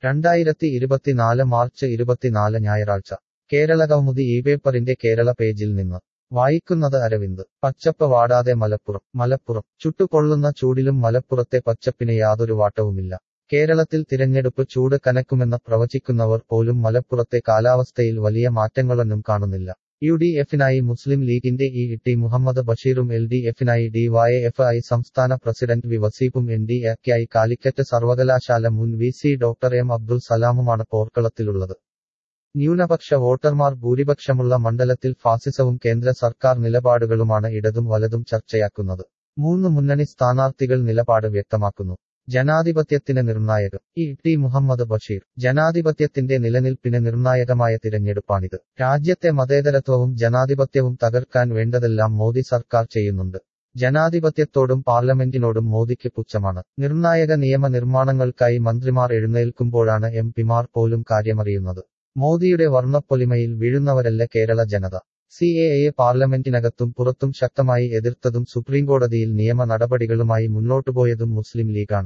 രണ്ടായിരത്തി ഇരുപത്തിനാല് മാർച്ച് ഇരുപത്തിനാല് ഞായറാഴ്ച കേരള കൗമുദി ഈ പേപ്പറിന്റെ കേരള പേജിൽ നിന്ന് വായിക്കുന്നത് അരവിന്ദ് പച്ചപ്പ് വാടാതെ മലപ്പുറം മലപ്പുറം ചുട്ടുപൊള്ളുന്ന ചൂടിലും മലപ്പുറത്തെ പച്ചപ്പിന് യാതൊരു വാട്ടവുമില്ല കേരളത്തിൽ തിരഞ്ഞെടുപ്പ് ചൂട് കനക്കുമെന്ന് പ്രവചിക്കുന്നവർ പോലും മലപ്പുറത്തെ കാലാവസ്ഥയിൽ വലിയ മാറ്റങ്ങളൊന്നും കാണുന്നില്ല യു ഡി എഫിനായി മുസ്ലിം ലീഗിന്റെ ഇ ടി മുഹമ്മദ് ബഷീറും എൽ ഡി എഫിനായി ഡി വൈ എഫ് ഐ സംസ്ഥാന പ്രസിഡന്റ് വി വസീഫും എൻ ഡി എക്കായി കാലിക്കറ്റ് സർവകലാശാല മുൻ V C doctor M Abdul സലാമുമാണ് പോർക്കളത്തിലുള്ളത് ന്യൂനപക്ഷ വോട്ടർമാർ ഭൂരിപക്ഷമുള്ള മണ്ഡലത്തിൽ ഫാസിസവും കേന്ദ്ര സർക്കാർ നിലപാടുകളുമാണ് ഇടതും വലതും ചർച്ചയാക്കുന്നത് മൂന്ന് മുന്നണി സ്ഥാനാർത്ഥികൾ നിലപാട് വ്യക്തമാക്കുന്നു ജനാധിപത്യത്തിന് നിർണായകം ഇ ടി മുഹമ്മദ് ബഷീർ ജനാധിപത്യത്തിന്റെ നിലനിൽപ്പിന് നിർണായകമായ തിരഞ്ഞെടുപ്പാണിത് രാജ്യത്തെ മതേതരത്വവും ജനാധിപത്യവും തകർക്കാൻ വേണ്ടതെല്ലാം മോദി സർക്കാർ ചെയ്യുന്നുണ്ട് ജനാധിപത്യത്തോടും പാർലമെന്റിനോടും മോദിക്ക് പുച്ഛമാണ് നിർണായക നിയമ നിർമ്മാണങ്ങൾക്കായി മന്ത്രിമാർ എഴുന്നേൽക്കുമ്പോഴാണ് എം പിമാർ പോലും കാര്യമറിയുന്നത് മോദിയുടെ വർണ്ണപ്പൊലിമയിൽ വീഴുന്നവരല്ല കേരള ജനത സി എ എ പാർലമെന്റിനകത്തും പുറത്തും ശക്തമായി എതിർത്തതും സുപ്രീംകോടതിയിൽ നിയമ നടപടികളുമായി മുന്നോട്ടുപോയതും മുസ്ലിം ലീഗാണ്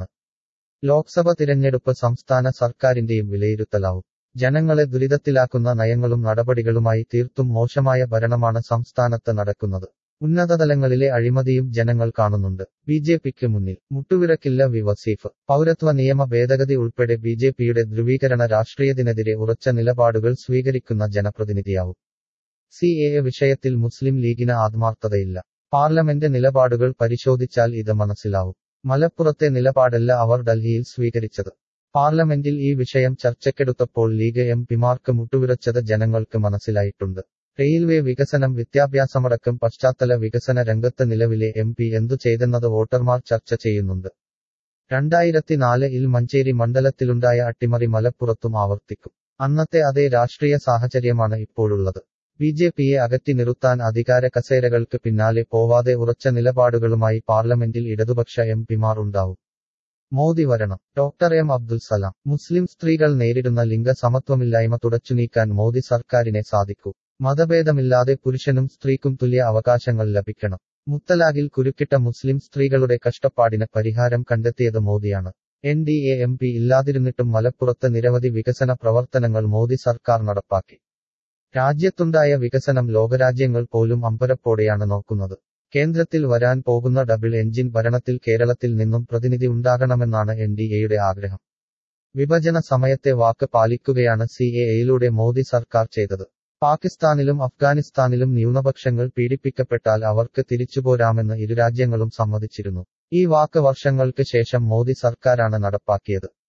ലോക്സഭ തിരഞ്ഞെടുപ്പ് സംസ്ഥാന സർക്കാരിന്റെയും വിലയിരുത്തലാവും ജനങ്ങളെ ദുരിതത്തിലാക്കുന്ന നയങ്ങളും നടപടികളുമായി തീർത്തും മോശമായ ഭരണമാണ് സംസ്ഥാനത്ത് നടക്കുന്നത് ഉന്നതതലങ്ങളിലെ അഴിമതിയും ജനങ്ങൾ കാണുന്നുണ്ട് ബി ജെ പിക്ക് മുന്നിൽ മുട്ടുവിറക്കില്ല വി വസീഫ് പൗരത്വ നിയമ ഭേദഗതി ഉൾപ്പെടെ ബി ജെ പിയുടെ ധ്രുവീകരണ രാഷ്ട്രീയത്തിനെതിരെ ഉറച്ച നിലപാടുകൾ സ്വീകരിക്കുന്ന ജനപ്രതിനിധിയാവും സി എ വിഷയത്തിൽ മുസ്ലിം ലീഗിന് ആത്മാർത്ഥതയില്ല പാർലമെന്റ് നിലപാടുകൾ പരിശോധിച്ചാൽ ഇത് മനസ്സിലാവും മലപ്പുറത്തെ നിലപാടല്ല അവർ ഡൽഹിയിൽ സ്വീകരിച്ചത് പാർലമെന്റിൽ ഈ വിഷയം ചർച്ചയ്ക്കെടുത്തപ്പോൾ ലീഗ് എം പിമാർക്ക് മുട്ടുവിറച്ചത് ജനങ്ങൾക്ക് മനസ്സിലായിട്ടുണ്ട് റെയിൽവേ വികസനം വിദ്യാഭ്യാസമടക്കം പശ്ചാത്തല വികസന രംഗത്ത് നിലവിലെ എം പി എന്തു ചെയ്തെന്നത് വോട്ടർമാർ ചർച്ച ചെയ്യുന്നുണ്ട് രണ്ടായിരത്തിനാലിൽ മഞ്ചേരി മണ്ഡലത്തിലുണ്ടായ അട്ടിമറി മലപ്പുറത്തും ആവർത്തിക്കും അന്നത്തെ അതേ രാഷ്ട്രീയ സാഹചര്യമാണ് ഇപ്പോഴുള്ളത് ബി ജെ പിയെ അകറ്റി നിർത്താൻ അധികാര കസേരകൾക്ക് പിന്നാലെ പോവാതെ ഉറച്ച നിലപാടുകളുമായി പാർലമെന്റിൽ ഇടതുപക്ഷ എം പിമാർ ഉണ്ടാവും മോദി വരണം ഡോക്ടർ എം അബ്ദുൽ സലാം മുസ്ലിം സ്ത്രീകൾ നേരിടുന്ന ലിംഗ സമത്വമില്ലായ്മ തുടച്ചുനീക്കാൻ മോദി സർക്കാരിനെ സാധിക്കൂ മതഭേദമില്ലാതെ പുരുഷനും സ്ത്രീക്കും തുല്യ അവകാശങ്ങൾ ലഭിക്കണം മുത്തലാഖിൽ കുരുക്കിട്ട മുസ്ലിം സ്ത്രീകളുടെ കഷ്ടപ്പാടിന് പരിഹാരം കണ്ടെത്തിയത് മോദിയാണ് N D A M P ഇല്ലാതിരുന്നിട്ടും മലപ്പുറത്ത് നിരവധി വികസന പ്രവർത്തനങ്ങൾ മോദി സർക്കാർ നടപ്പാക്കി രാജ്യത്തുണ്ടായ വികസനം ലോകരാജ്യങ്ങൾ പോലും അമ്പരപ്പോടെയാണ് നോക്കുന്നത് കേന്ദ്രത്തിൽ വരാൻ പോകുന്ന ഡബിൾ എഞ്ചിൻ ഭരണത്തിൽ കേരളത്തിൽ നിന്നും പ്രതിനിധി ഉണ്ടാകണമെന്നാണ് എൻ ഡി എയുടെ ആഗ്രഹം വിഭജന സമയത്തെ വാക്ക് പാലിക്കുകയാണ് സി എ എയിലൂടെ മോദി സർക്കാർ ചെയ്തത് പാകിസ്ഥാനിലും അഫ്ഗാനിസ്ഥാനിലും ന്യൂനപക്ഷങ്ങൾ പീഡിപ്പിക്കപ്പെട്ടാൽ അവർക്ക് തിരിച്ചുപോരാമെന്ന് ഇരു രാജ്യങ്ങളും സമ്മതിച്ചിരുന്നു ഈ വാക്ക് വർഷങ്ങൾക്ക് ശേഷം മോദി സർക്കാരാണ് നടപ്പാക്കിയത്